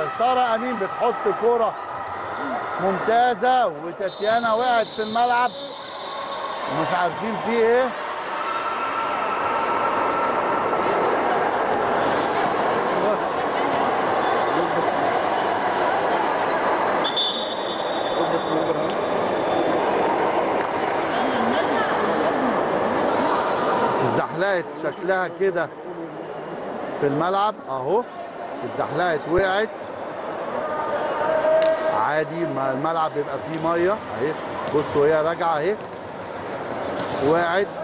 ساره امين بتحط كوره ممتازه وتاتيانا وقعت في الملعب مش عارفين في ايه اتزحلقت شكلها كده في الملعب اهو اتزحلقت وقعت عادي ما الملعب بيبقى فيه ميه اهي بصوا هي راجعه اهي وقعت